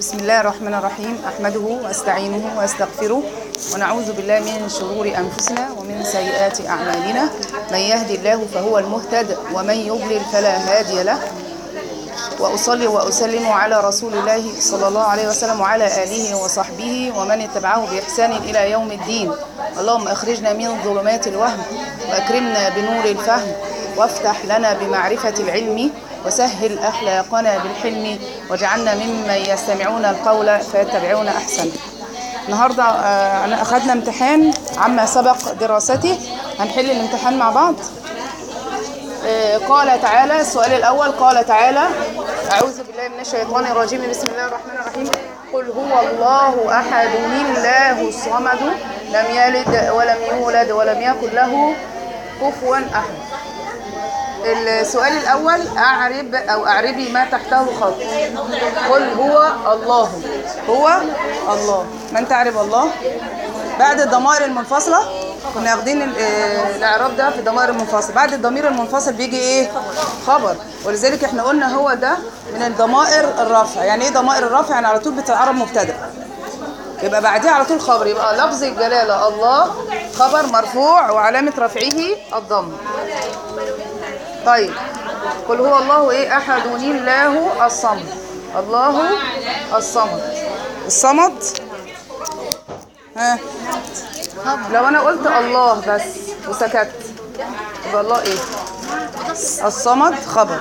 بسم الله الرحمن الرحيم أحمده وأستعينه وأستغفره ونعوذ بالله من شرور أنفسنا ومن سيئات أعمالنا من يهدي الله فهو المهتد ومن يضلل فلا هادي له وأصلي وأسلم على رسول الله صلى الله عليه وسلم وعلى آله وصحبه ومن اتبعه بإحسان إلى يوم الدين اللهم أخرجنا من ظلمات الوهم وأكرمنا بنور الفهم وافتح لنا بمعرفة العلم وسهل أخلاقنا بالحلم واجعلنا ممن يستمعون القول فيتبعون أحسن النهاردة آه، أنا أخذنا امتحان عما سبق دراسته هنحل الامتحان مع بعض آه، قال تعالى السؤال الأول قال تعالى أعوذ بالله من الشيطان الرجيم بسم الله الرحمن الرحيم قل هو الله أحد الله الصمد لم يلد ولم يولد ولم يكن له كفوا أحد السؤال الأول أعرب أو أعربي ما تحته خط قل هو الله هو الله من تعرف الله بعد الضمائر المنفصلة كنا واخدين ال- آه، الإعراب ده في الضمائر المنفصلة بعد الضمير المنفصل بيجي إيه خبر ولذلك إحنا قلنا هو ده من الضمائر الرفع يعني إيه ضمائر الرفع يعني على طول بتتعرب مبتدأ يبقى بعديه على طول خبر يبقى لفظ الجلالة الله خبر مرفوع وعلامة رفعه الضم طيب قل هو الله ايه احد الله الصمد الله الصمد الصمد ها لو انا قلت الله بس وسكت يبقى الله ايه الصمد خبر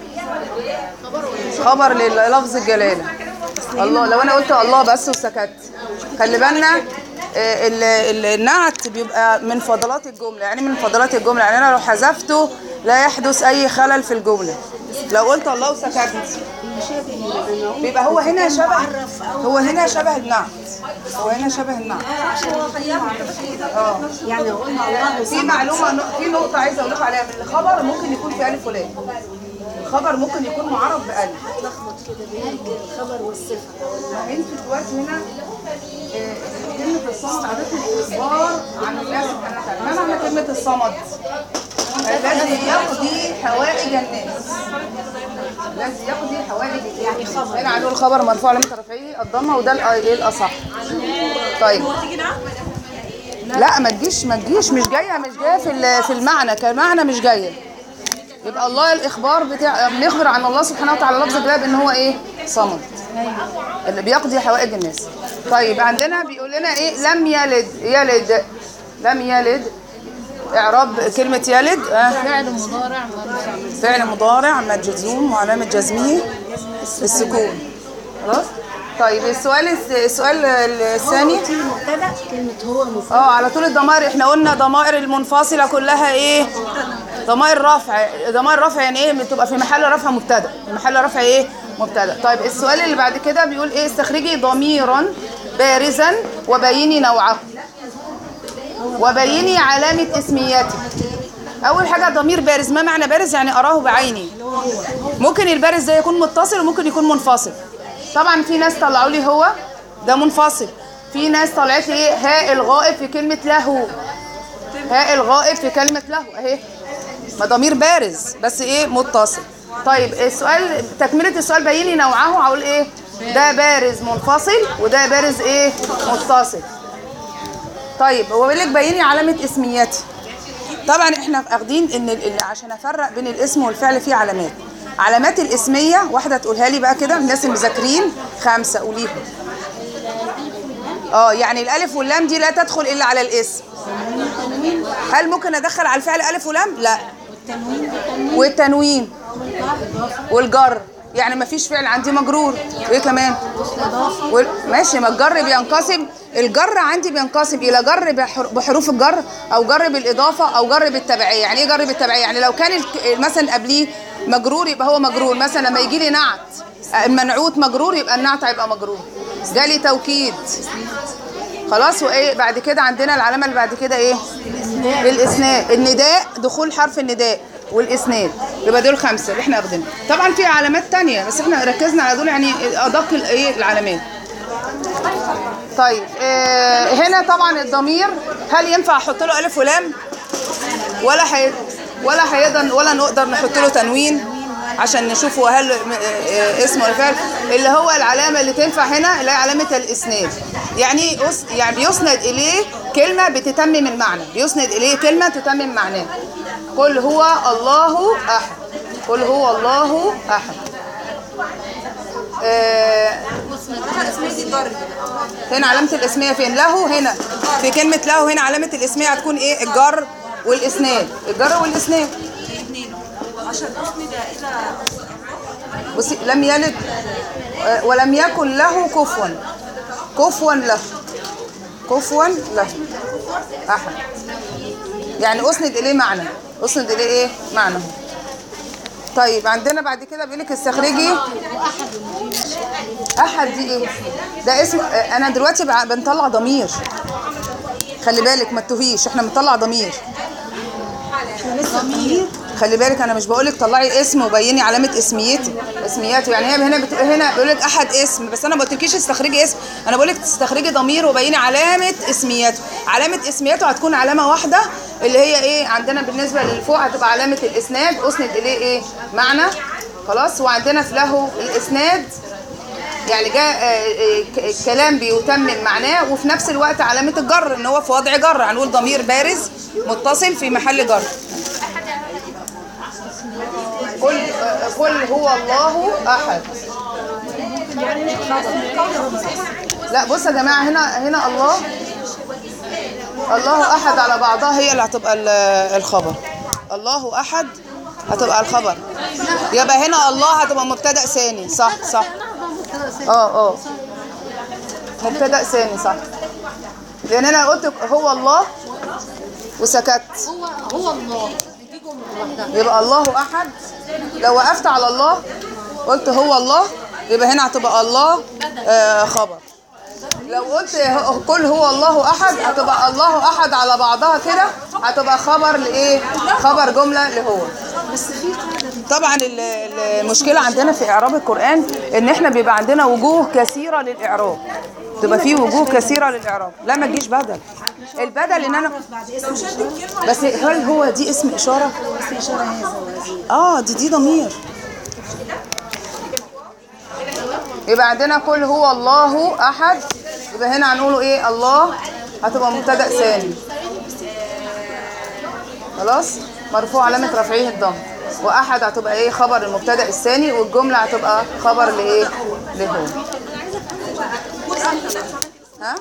خبر للفظ الجلاله الله لو انا قلت الله بس وسكت خلي بالنا آه، ال- ال- النعت بيبقى من فضلات الجمله يعني من فضلات الجمله يعني انا لو حذفته لا يحدث اي خلل في الجمله لو قلت الله وسكت بيبقى هو هنا شبه هو هنا شبه النعت هو هنا شبه النعت اه يعني قلنا الله في معلومه في نقطه عايزه اقول لكم عليها من الخبر ممكن يكون في الف ولام الخبر ممكن يكون معرب بالف لخبط كده بين الخبر والصفه ما انتوا دلوقتي هنا آه، كلمة الصمد عادة الإخبار عن الله سبحانه وتعالى ما معنى كلمة الصمد؟ الذي يقضي حوائج الناس الذي يقضي حوائج الناس يعني خبر هنا عليه الخبر مرفوع علامة رفعه الضمة وده الأ- ايه الأصح طيب لا ما تجيش ما تجيش مش جايه مش جايه في ال- في المعنى كمعنى مش جايه يبقى الله الاخبار بتاع بنخبر عن الله سبحانه وتعالى لفظ الجلاب ان هو ايه صمد اللي بيقضي حوائج الناس طيب عندنا بيقول لنا ايه لم يلد يلد لم يلد اعراب كلمه يلد آه. فعل مضارع مرفوع فعل مضارع مجزوم وعلامه جزمه السكون خلاص طيب السؤال الس- السؤال الثاني قلت لي مبتدا كلمه هو مفرد اه على طول الضمائر احنا قلنا ضمائر المنفصله كلها ايه ضمائر رفع ضمائر رفع يعني ايه بتبقى في محل رفع مبتدا في محل رفع ايه مبتدا طيب السؤال اللي بعد كده بيقول ايه استخرجي ضميرا بارزا وبيني نوعه وبيني علامه اسميته اول حاجه ضمير بارز ما معنى بارز يعني اراه بعيني ممكن البارز ده يكون متصل وممكن يكون منفصل طبعا في ناس طلعوا لي هو ده منفصل في ناس طلعت لي ايه هاء الغائب في كلمه له هاء الغائب في كلمه له اهي ما ضمير بارز بس ايه متصل طيب السؤال تكمله السؤال بيني نوعه هقول ايه ده بارز منفصل وده بارز ايه متصل طيب هو بيقول لك بيني علامه اسميتي طبعا احنا واخدين ان ال- ال- عشان افرق بين الاسم والفعل في علامات علامات الاسميه واحده تقولها لي بقى كده الناس المذاكرين خمسه قوليهم اه يعني الالف واللام دي لا تدخل الا على الاسم هل ممكن ادخل على الفعل الف ولام لا والتنوين والجر يعني ما فيش فعل عندي مجرور وايه كمان وال- ماشي ما الجر بينقسم الجر عندي بينقسم الى جر بحر- بحروف الجر او جر بالاضافه او جر بالتبعيه يعني ايه جر بالتبعيه يعني لو كان الك- مثلا قبليه مجرور يبقى هو مجرور مثلا لما يجي لي نعت المنعوت مجرور يبقى النعت هيبقى مجرور جالي توكيد خلاص وايه بعد كده عندنا العلامه اللي بعد كده ايه الاسناد النداء دخول حرف النداء والاسناد يبقى دول خمسه اللي احنا واخدينها طبعا في علامات تانية بس احنا ركزنا على دول يعني ادق الايه العلامات طيب آه هنا طبعا الضمير هل ينفع احط له الف ولام ولا حي... ولا هيقدر ولا نقدر نحط له تنوين عشان نشوف هو هل م- آه، اسم ولا فعل اللي هو العلامه اللي تنفع هنا اللي هي علامه الاسناد يعني أس- يعني بيسند اليه كلمه بتتمم المعنى بيسند اليه كلمه تتمم معناه قل هو الله احد قل هو الله احد آه، هنا علامة الاسمية فين؟ له هنا في كلمة له هنا علامة الاسمية هتكون ايه؟ الجر والاسناد الجر والاسناد بصي لم يلد آه، ولم يكن له كفوا كفوا له كفوا له احد يعني اسند اليه معنى اسند اليه ايه معنى طيب عندنا بعد كده بيقول لك استخرجي احد دي ايه ده اسم آه، انا دلوقتي بع- بنطلع ضمير خلي بالك ما تتوهيش احنا بنطلع ضمير خلي بالك انا مش بقول لك طلعي اسم وبيني علامه اسميتي اسمياته يعني هي هنا بت... هنا بيقول لك احد اسم بس انا ما قلتلكيش استخرجي اسم انا بقول لك تستخرجي ضمير وبيني علامه اسمياته علامه اسمياته هتكون علامه واحده اللي هي ايه عندنا بالنسبه للفوق هتبقى علامه الاسناد اسند اليه ايه معنى خلاص وعندنا في له الاسناد يعني جاء آه، آه، ك- كلام بيتمم معناه وفي نفس الوقت علامة الجر ان هو في وضع جر هنقول ضمير بارز متصل في محل جر قل آه، قل هو الله احد لا بص يا جماعه هنا هنا الله الله احد على بعضها هي اللي هتبقى ال- الخبر الله احد هتبقى الخبر يبقى هنا الله هتبقى مبتدا ثاني صح صح اه اه مبتدا ثاني صح لان انا قلت هو الله وسكت هو هو الله دي جمله لوحدها يبقى الله احد لو وقفت على الله قلت هو الله يبقى هنا هتبقى الله آه خبر لو قلت ه- قل هو الله احد هتبقى الله احد على بعضها كده هتبقى خبر لايه خبر جمله لهو بس في قاعده طبعا ال- ال- المشكله عندنا في اعراب القران ان احنا بيبقى عندنا وجوه كثيره للاعراب تبقى في وجوه كثيره للاعراب لا ما تجيش بدل البدل ان انا بس هل هو دي اسم اشاره اسم اشاره هذا وهذه اه دي دي ضمير يبقى عندنا قل هو الله احد يبقى هنا هنقوله ايه الله هتبقى مبتدا ثاني خلاص مرفوع علامه رفعه الضم واحد هتبقى ايه خبر المبتدا الثاني والجمله هتبقى خبر لايه لهو ها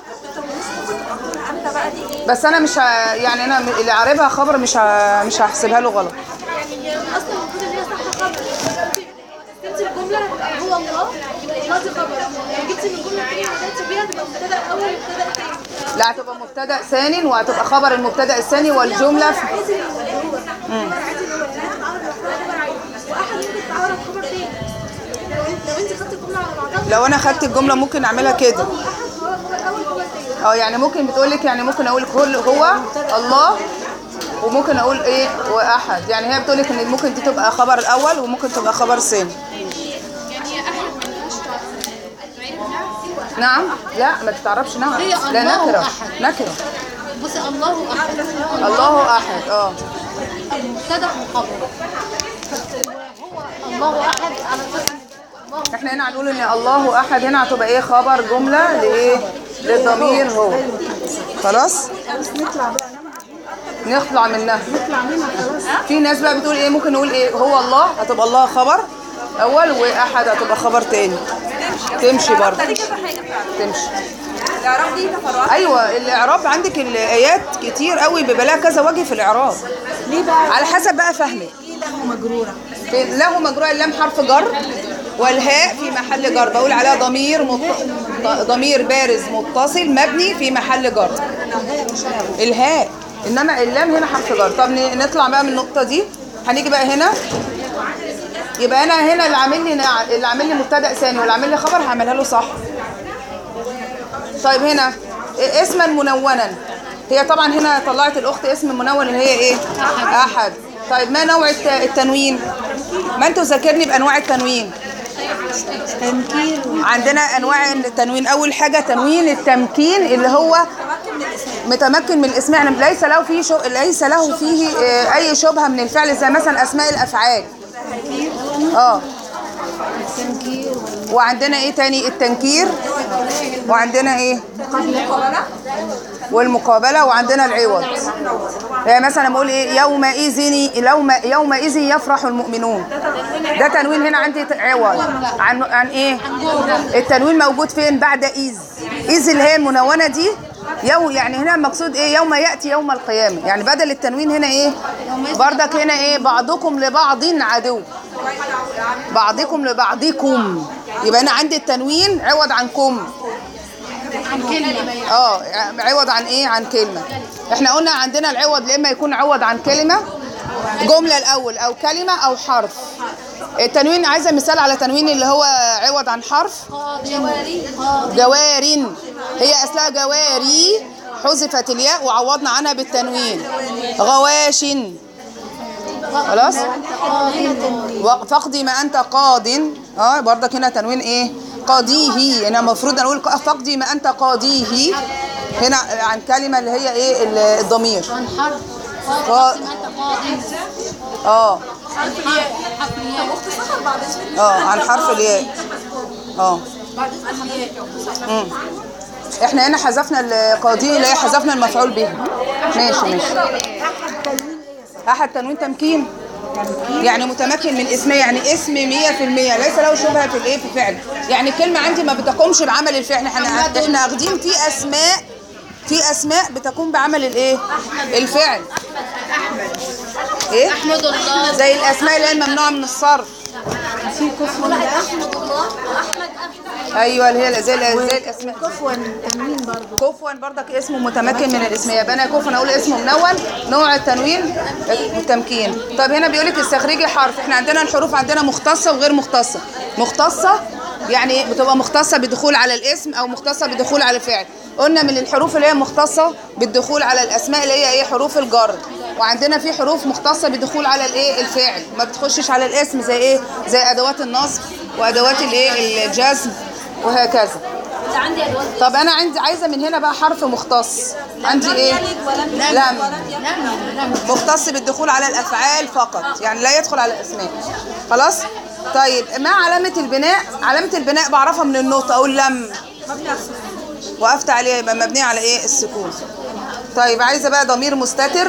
بس انا مش ه... يعني انا اللي عاربها خبر مش ه... مش هحسبها له غلط يعني اصلا المفروض ان هي صح خبر انت الجمله هتبقى هو الله يبقى الله دي خبر لو جبتي من الجمله الثانيه وبدات بيها تبقى مبتدا اول مبتدا ثاني لا هتبقى مبتدا ثاني وهتبقى خبر المبتدا الثاني والجمله في... عايز اللي هو عايز اللي هو لا تتعرض لخبر خبر عادي واحد ممكن تتعرض خبر ثاني لو انت لو انت خدت الجمله على بعضها لو انا خدت الجمله ممكن اعملها كده هو احد هو خبر اول خبر ثاني اه يعني ممكن بتقول لك يعني ممكن اقول هو هو الله وممكن اقول ايه واحد يعني هي بتقول لك ان ممكن دي تبقى خبر الاول وممكن تبقى خبر ثاني يعني احد ما ينفعش تعرف نعم لا ما تتعرفش نعم هي لا الله نكره أحد. نكره بصي الله احد الله احد اه مبتدا وخبر هو الله احد على اساس الله احنا هنا هنقول ان الله احد هنا هتبقى ايه خبر جمله لايه للضمير هو خلاص نطلع بقى نطلع منها نطلع منها خلاص في ناس بقى بتقول ايه ممكن نقول ايه هو الله هتبقى الله خبر اول واحد هتبقى خبر تاني تمشي برضه تمشي الاعراب دي تفرعات ايوه الاعراب عندك الايات كتير قوي بيبقى لها كذا وجه في الاعراب ليه بقى على حسب بقى فهمك ليه له مجروره في- له مجرى اللام حرف جر والهاء في محل جر بقول عليها ضمير مط... ضمير بارز متصل مبني في محل جر الهاء انما اللام هنا حرف جر طب ن- نطلع بقى من النقطه دي هنيجي بقى هنا يبقى انا هنا اللي عامل لي نع- اللي عامل لي مبتدا ثاني واللي عامل لي خبر هعملها له صح طيب هنا إيه اسما منونا هي طبعا هنا طلعت الاخت اسم منون اللي هي ايه احد طيب ما نوع الت- التنوين ما انتوا ذاكرني بانواع التنوين تنكير عندنا انواع التنوين اول حاجه تنوين التمكين اللي هو متمكن من الاسم يعني ليس له فيه شو... ليس له فيه آه، اي شبهه من الفعل زي مثلا اسماء الافعال اه التنكير وعندنا ايه تاني التنكير وعندنا ايه والمقابلة وعندنا العوض يعني مثلا لما اقول ايه يومئذ يوم يومئذ يفرح المؤمنون ده تنوين هنا عندي عوض عن عن ايه التنوين موجود فين بعد اذ اذ اللي هي المنونة دي يوم يعني هنا المقصود ايه يوم ياتي يوم القيامه يعني بدل التنوين هنا ايه بردك هنا ايه بعضكم لبعض عدو بعضكم لبعضكم يبقى انا عندي التنوين عوض عنكم عن كلمة اه عوض عن ايه عن كلمه احنا قلنا عندنا العوض يا اما يكون عوض عن كلمه جمله الاول او كلمه او حرف التنوين عايزه مثال على تنوين اللي هو عوض عن حرف جواري جوار هي اصلها جواري حذفت الياء وعوضنا عنها بالتنوين غواش خلاص و- فاقضي ما انت قاض اه برضك هنا تنوين ايه قاضيه يعني المفروض نقول ق- فاقضي ما انت قاضيه هنا عن كلمه اللي هي ايه ال- الضمير عن حرف ف- قاضي ما انت قاضي اه حرف الياء اه عن حرف الياء اه مم. احنا هنا حذفنا القاضي اللي هي حذفنا المفعول به ماشي ماشي احد تنوين تمكين يعني متمكن من اسمه يعني اسم 100% ليس له شبهه في الايه في فعل يعني الكلمه عندي ما بتقومش بعمل الفعل احنا احنا واخدين في اسماء في اسماء بتقوم بعمل الايه الفعل ايه احمد الله زي الاسماء اللي هي الممنوعه من الصرف في كفوا احمد الله واحمد احمد ايوه اللي هي زي زي الاسماء كفوا تنوين برضه كفوا برضك اسمه متمكن من الاسم يبقى انا كفوا اقول اسمه منون نوع التنوين التمكين طب هنا بيقول لك استخرجي حرف احنا عندنا الحروف عندنا مختصه وغير مختصه مختصه يعني بتبقى مختصه بالدخول على الاسم او مختصه بالدخول على الفعل قلنا من الحروف اللي هي مختصه بالدخول على الاسماء اللي هي ايه حروف الجر وعندنا في حروف مختصه بالدخول على الايه الفعل ما بتخشش على الاسم زي ايه زي ادوات النصب وادوات الايه الجزم وهكذا ده عندي ادوات طب انا عندي عايزه من هنا بقى حرف مختص عندي ايه لم مختص بالدخول على الافعال فقط يعني لا يدخل على الاسماء خلاص طيب ما علامه البناء علامه البناء بعرفها من النقطه اقول لم وقفت عليها يبقى مبنيه على ايه السكون طيب عايزه بقى ضمير مستتر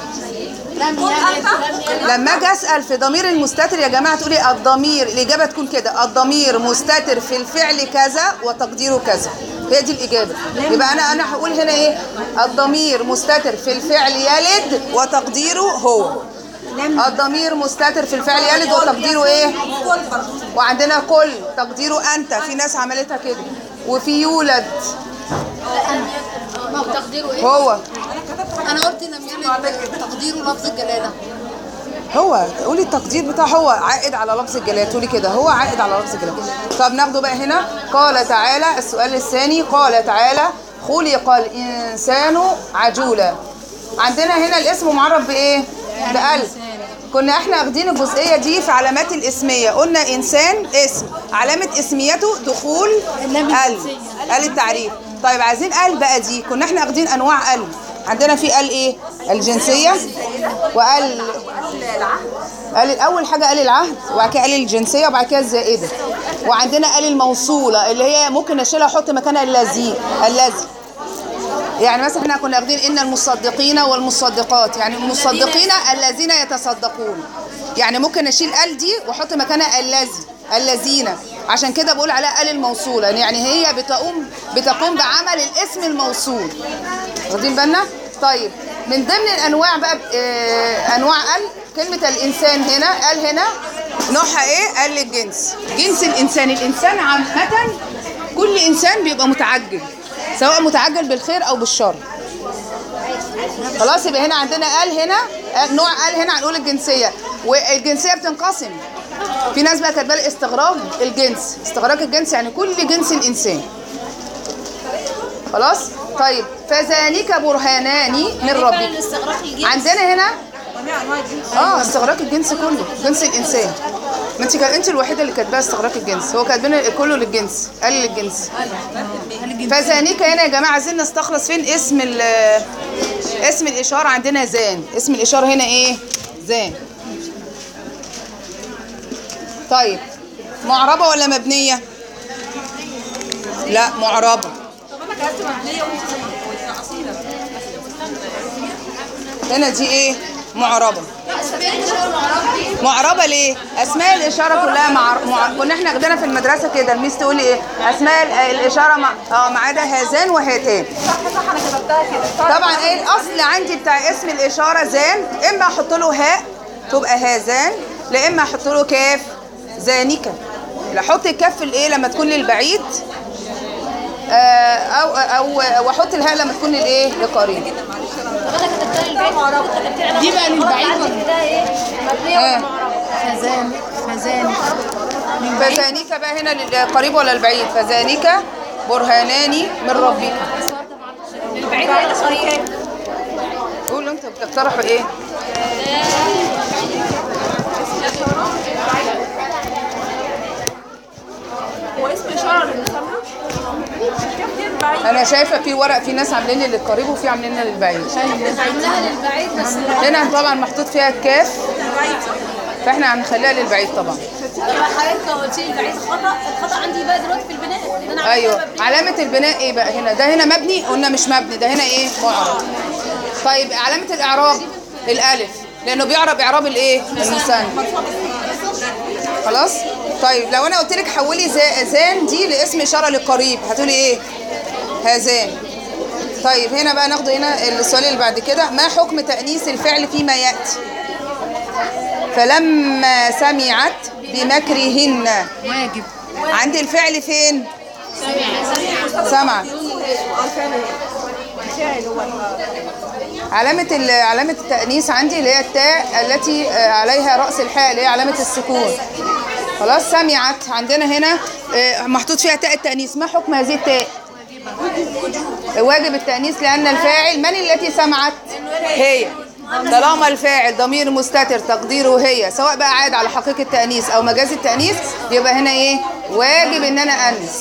لم يلد لم يلد لما اجي اسال في ضمير المستتر يا جماعه تقولي الضمير الاجابه تكون كده الضمير مستتر في الفعل كذا وتقديره كذا هي دي الاجابه يبقى انا انا هقول هنا ايه الضمير مستتر في الفعل يلد وتقديره هو الضمير مستتر في الفعل يلد وتقديره ايه وعندنا كل تقديره انت في ناس عملتها كده وفي يولد ما هو تقديره ايه؟ هو انا قلت لم يلد تقديره لفظ الجلاله هو قولي التقدير بتاعه هو عائد على لفظ الجلاله تقولي كده هو عائد على لفظ الجلاله طب ناخده بقى هنا قال تعالى السؤال الثاني قال تعالى خلق الانسان عجولا عندنا هنا الاسم معرف بايه بألف كنا احنا واخدين الجزئيه دي في علامات الاسميه قلنا انسان اسم علامه اسميته دخول ال ال التعريف طيب عايزين ال بقى دي كنا احنا واخدين انواع ال عندنا في ال ايه الجنسيه وال قال الاول حاجه قال العهد وبعد كده قال الجنسيه وبعد كده الزائده وعندنا قال الموصوله اللي هي ممكن اشيلها احط مكانها الذي الذي يعني مثلا احنا كنا واخدين ان المصدقين والمصدقات يعني المصدقين الذين يتصدقون يعني ممكن اشيل ال دي واحط مكانها الذي الذين عشان كده بقول عليها ال الموصوله يعني هي بتقوم بتقوم بعمل الاسم الموصول واخدين بالنا طيب من ضمن الانواع بقى اه انواع ال كلمه الانسان هنا ال هنا نوعها ايه ال الجنس جنس الانسان الانسان عامه كل انسان بيبقى متعجل سواء متعجل بالخير او بالشر خلاص يبقى هنا عندنا ال هنا آل- نوع ال هنا هنقول الجنسيه والجنسيه بتنقسم في ناس بقى كاتبه لي استغراق الجنس استغراق الجنس يعني كل جنس الانسان خلاص طيب فذلك برهانان من ربك الاستغراق يجي عندنا هنا اه استغراق الجنس كله جنس الانسان ما انت كان انت الوحيده اللي كاتباها استغراق الجنس هو كاتبين كله للجنس قال للجنس فذانيك هنا يا جماعه عايزين نستخلص فين اسم ال اسم الاشاره عندنا زان اسم الاشاره هنا ايه زان طيب معربة ولا مبنية لا معربة طب انا كتبت مبنيه وانت اصيله هنا دي ايه معربة معربة ليه؟ أسماء الإشارة كلها مع... مع... كنا احنا عندنا في المدرسة كده الميس تقول ايه؟ أسماء ال- الإشارة مع... اه ما عدا هذان وهاتان صح صح انا كتبتها كده طبعا ايه الأصل عندي بتاع اسم الإشارة زان إما أحط له هاء تبقى هذان لا إما أحط له كاف زانكة لا أحط الكاف في الإيه لما تكون للبعيد آه، أو أو أو أحط الهاء لما تكون للإيه لقريب دي بقى للبعيد ولا آه. خزان خزان فذانك بقى هنا للقريب ولا البعيد فذانك برهانان من ربك البعيد هي القريب قولوا انتوا بتقترحوا ايه هو اسم اشاره للمسمى كيف دي البعيد انا شايفه في ورق في ناس عاملين للقريب وفي عاملين للبعيد عاملاها للبعيد بس هنا طبعا محطوط فيها الكاف فاحنا هنخليها للبعيد طبعا حضرتك قلت لي البعيد خطا الخطا عندي بقى دلوقتي في البناء لان انا عملتها ايوه مبنية. علامه البناء ايه بقى هنا ده هنا مبني قلنا مش مبني ده هنا ايه معرب طيب علامه الاعراب الالف لانه بيعرب اعراب الايه المثنى خلاص طيب لو انا قلت لك حولي زا- زان دي لاسم اشاره للقريب هتقولي ايه هذان طيب هنا بقى ناخد هنا السؤال اللي بعد كده ما حكم تأنيث الفعل فيما يأتي فلما سمعت بمكرهن واجب عند الفعل فين سمع علامة ال- علامة التأنيث عندي اللي هي التاء التي آه، عليها رأس الحاء اللي هي علامة السكون خلاص سمعت عندنا هنا آه، محطوط فيها تاء التأنيث ما حكم هذه التاء واجب التأنيث لأن الفاعل من التي سمعت هي طالما الفاعل ضمير مستتر تقديره هي سواء بقى عاد على حقيقة التأنيث أو مجاز التأنيث يبقى هنا إيه واجب إن أنا أنس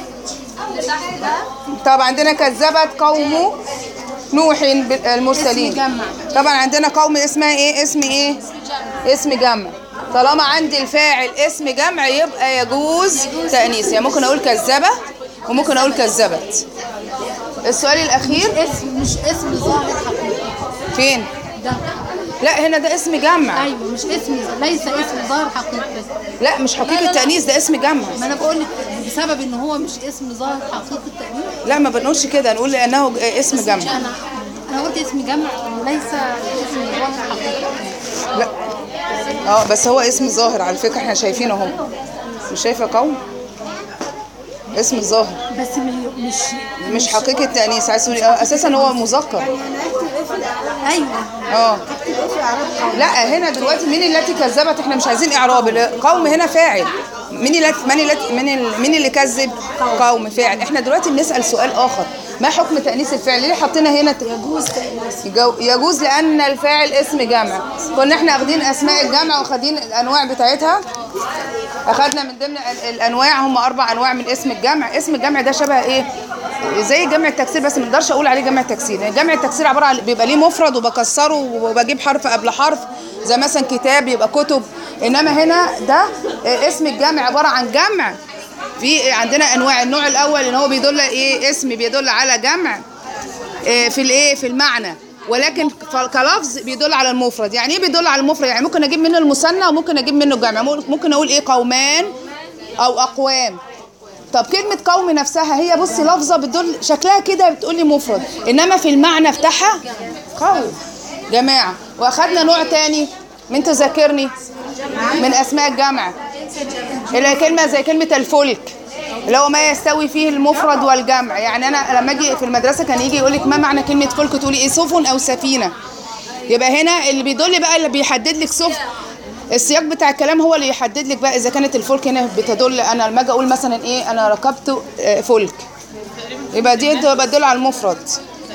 طب عندنا كذبت قوم نوح بال- المرسلين اسم جمع. طبعا عندنا قوم اسمها ايه اسم ايه اسم جمع طالما عندي الفاعل اسم جمع يبقى يجوز تأنيث يعني ممكن اقول كذبة وممكن اقول كذبت السؤال الاخير اسم مش اسم ظاهر حقيقي فين ده لا هنا ده اسم جمع ايوه مش اسم ليس اسم ظاهر حقيقي لا مش لا، حقيقة لا. تأنيث ده اسم جمع ما انا بقول لك بسبب ان هو مش اسم ظاهر حقيقي التأمين لا ما بنقولش كده نقول لانه اسم جمع انا انا قلت اسم جمع وليس اسم ظاهر حقيقي لا اه بس هو اسم ظاهر على فكرة احنا شايفينه اهو مش شايفة قوم اسم ظاهر بس م- مش مش حقيقة تأنيث عايز تقولي اه اساسا هو مذكر ايوه اه لا هنا دلوقتي مين التي كذبت احنا مش عايزين اعراب قوم هنا فاعل مين التي من التي من ال- مين اللي كذب قوم فاعل احنا دلوقتي بنسأل سؤال اخر ما حكم تأنيث الفعل ليه حطينا هنا يجوز يجوز لان الفاعل اسم جمع كنا احنا واخدين اسماء الجمع واخدين الانواع بتاعتها اخدنا من ضمن ال- الانواع هم اربع انواع من اسم الجمع اسم الجمع ده شبه ايه زي جمع التكسير بس ما اقدرش اقول عليه جمع تكسير يعني جمع التكسير عباره عن بيبقى ليه مفرد وبكسره وبجيب حرف قبل حرف زي مثلا كتاب يبقى كتب انما هنا ده آه، اسم الجمع عباره عن جمع في عندنا انواع النوع الاول ان هو بيدل ايه اسم بيدل على جمع آه، في الايه في المعنى ولكن ف- كلفظ بيدل على المفرد يعني ايه بيدل على المفرد يعني ممكن اجيب منه المثنى وممكن اجيب منه الجمع ممكن اقول ايه قومان او اقوام طب كلمة قوم نفسها هي بصي لفظة بتدل شكلها كده بتقولي مفرد إنما في المعنى بتاعها قوم جماعة وأخدنا نوع تاني من تذكرني من أسماء الجمع اللي هي كلمة زي كلمة الفلك اللي هو ما يستوي فيه المفرد والجمع يعني أنا لما أجي في المدرسة كان يجي يقول لك ما معنى كلمة فلك تقولي إيه سفن أو سفينة يبقى هنا اللي بيدل بقى اللي بيحدد لك سفن السياق بتاع الكلام هو اللي يحدد لك بقى اذا كانت الفلك هنا بتدل انا لما اجي اقول مثلا ايه انا ركبت آه، فلك يبقى دي بتدل على المفرد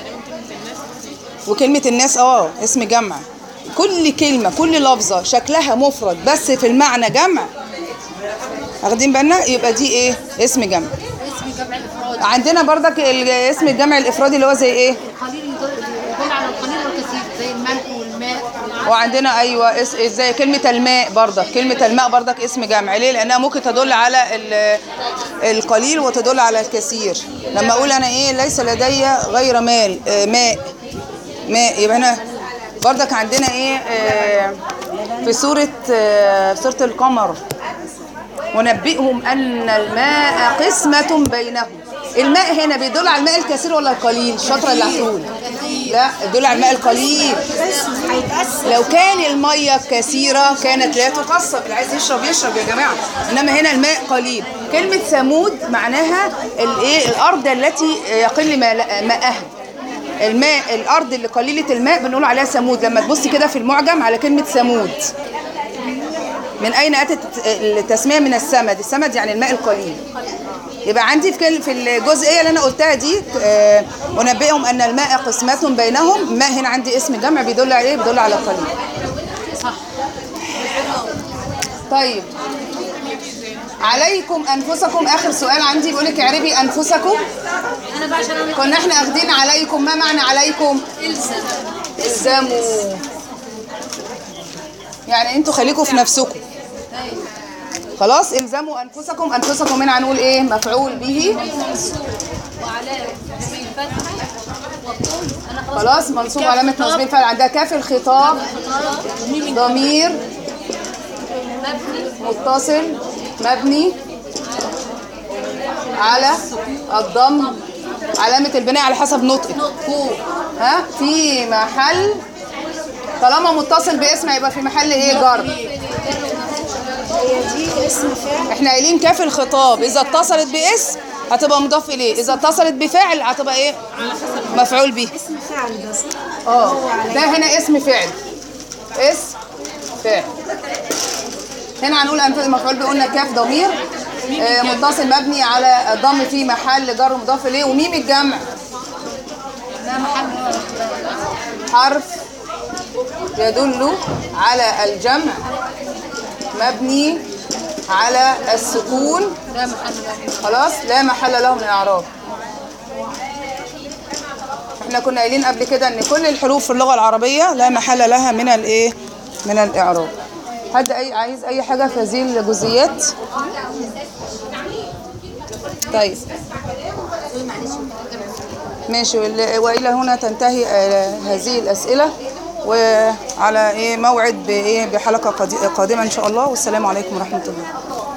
وكلمة الناس اه اسم جمع كل كلمة كل لفظة شكلها مفرد بس في المعنى جمع واخدين بالنا يبقى دي ايه اسم جمع اسم جمع الافراد عندنا بردك ال- اسم الجمع الافرادي اللي هو زي ايه القليل يدل يدل على القليل والكثير زي الملح والماء والعسل وعندنا ايوه اس- زي كلمه الماء برضك كلمه الماء برضك اسم جمع ليه لانها ممكن تدل على ال- القليل وتدل على الكثير لما اقول انا ايه ليس لدي غير مال آه، ماء ماء يبقى هنا برضك عندنا ايه آه، في سوره آه، في سوره القمر ونبئهم ان الماء قسمه بينهم الماء هنا بيدل على الماء الكثير ولا القليل الشطره اللي هتقول لا يدل على الماء القليل لو كان الميه كثيره كانت لا تقصر اللي عايز يشرب يشرب يا جماعه انما هنا الماء قليل كلمه ثمود معناها الايه الارض التي يقل ماء- ماءها الماء الارض اللي قليله الماء بنقول عليها ثمود لما تبص كده في المعجم على كلمه ثمود من اين اتت التسميه من السمد السمد يعني الماء القليل يبقى عندي في كل- في الجزئيه اللي انا قلتها دي آه، انبئهم ان الماء قسمه بينهم الماء هنا عندي اسم جمع بيدل على ايه بيدل على القليل طيب عليكم انفسكم اخر سؤال عندي بيقول لك اعربي انفسكم انا بقى عشان انا كنا احنا اخدين عليكم ما معنى عليكم الزم الزموا يعني انتوا خليكم في نفسكم خلاص الزموا انفسكم انفسكم هنا هنقول ايه مفعول به وعلى الفتح والطول انا خلاص خلاص منصوب علامه نصب الفعل عندها كاف الخطاب ضمير متصل مبني على الضم علامة البناء على حسب نطقك ها في محل طالما متصل باسم هيبقى في محل ايه جر احنا قايلين كاف الخطاب اذا اتصلت باسم هتبقى مضاف اليه اذا اتصلت بفعل هتبقى ايه مفعول به اسم فعل ده صح؟ اه ده هنا اسم فعل اسم فعل هنا هنقول أنف مفعول به قلنا كاف ضمير آه، متصل مبني على الضم في محل جر مضاف اليه وميم الجمع حرف يدل على الجمع مبني على السكون خلاص لا محل له من الاعراب احنا كنا قايلين قبل كده ان كل الحروف في اللغه العربيه لا محل لها من الايه من الاعراب حد اي عايز اي حاجه في هذه الجزئيات طيب ماشي وال- والى هنا تنتهي آه، هذه الاسئله وعلى ايه موعد بايه بحلقه قادمه ان شاء الله والسلام عليكم ورحمه الله